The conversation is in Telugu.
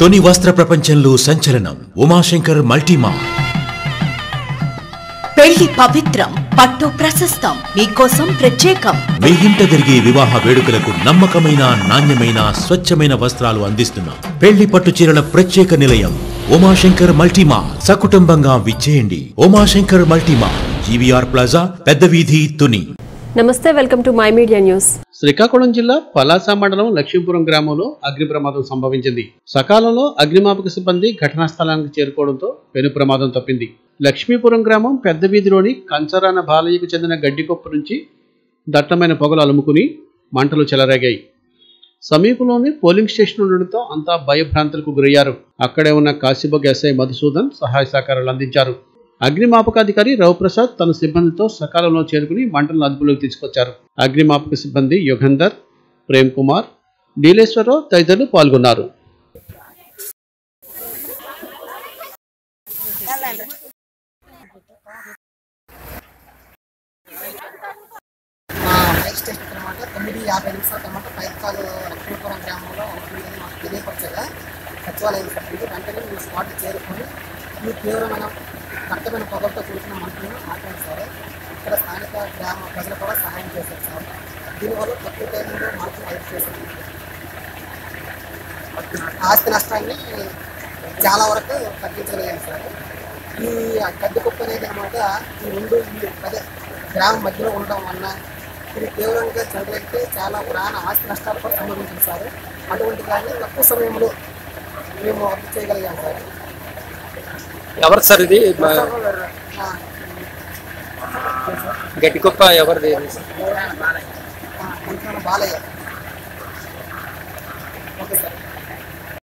తొని వస్త్ర ప్రపంచంలో సంచలనం ఉమాశంకర్ మల్టీమా పెళ్లి పవిత్రం పట్టు ప్రశస్తం మీకోసం ప్రత్యేకం మీ ఇంట జరిగే వివాహ వేడుకలకు నమ్మకమైన నాణ్యమైన స్వచ్ఛమైన వస్త్రాలు అందిస్తున్నాం పెళ్లి పట్టు చీరల ప్రత్యేక నిలయం ఉమాశంకర్ మల్టీమా సకుటుంబంగా విచ్చేయండి ఉమాశంకర్ మల్టీమా జీవీఆర్ ప్లాజా పెద్ద వీధి తుని నమస్తే welcome to my media news Srikakulam జిల్లా పలాస మండలం లక్ష్మీపురం గ్రామంలో అగ్ని ప్రమాదం సంభవించింది సకాలంలో అగ్నిమాపక సిబ్బంది ఘటనా స్థలానికి చేరుకోవడంతో పెను ప్రమాదం తప్పింది లక్ష్మీపురం గ్రామం పెద్ద వీధిలోని కంచరాన బాలయ్యకు చెందిన గడ్డికొప్పు నుంచి దట్టమైన పొగలు అలుముకుని మంటలు చెలరేగాయి సమీపంలోని పోలింగ్ స్టేషన్ ఉండడంతో అంతా భయభ్రాంతులకు గురయ్యారు అక్కడే ఉన్న కాశీబొగ్ ఎస్ఐ మధుసూదన్ సహాయ సహకారాలు అందించారు అగ్నిమాపకాధికారి రవిప్రసాద్ తన సిబ్బందితో సకాలంలో చేరుకుని మంటలను అదుపులోకి తీసుకొచ్చారు అగ్నిమాపక సిబ్బంది యుగంధర్ ప్రేమ్ కుమార్ నీలేశ్వరరావు తదితరులు పాల్గొన్నారు మా బైక్ స్టేషన్ అనమాట తొమ్మిది యాభై నిమిషాల తర్వాత పైకాలు లక్ష్మీపురం గ్రామంలో ఉంటుందని మాకు తెలియపరచగా సచివాలయం సిబ్బంది వెంటనే మీ స్పాట్ చేరుకొని ఈ తీవ్రమైన దట్టమైన పొగలతో కూడిన మంటలను ఆక్రమిస్తారు ఇక్కడ స్థానిక గ్రామ ప్రజలు కూడా సహాయం చేశారు సార్ దీనివల్ల తక్కువ టైంలో మంటలు అదుపు చేశారు ఆస్తి నష్టాన్ని చాలా వరకు తగ్గించగలిగాం సార్ ఈ గడ్డి కుప్ప అనేది అనమాట ఈ రెండు ఇల్లు అదే గ్రామం మధ్యలో ఉండడం వలన ఇది తీవ్రంగా చదివితే చాలా ప్రాణ ఆస్తి నష్టాలు కూడా సంభవించింది సార్ అటువంటి దాన్ని తక్కువ సమయంలో మేము అర్థం చేయగలిగాం సార్ ఎవరు సార్ ఇది మా ఆ, గట్టికొప్ప ఎవరిది ఆ, కొంచెం బాలయ్య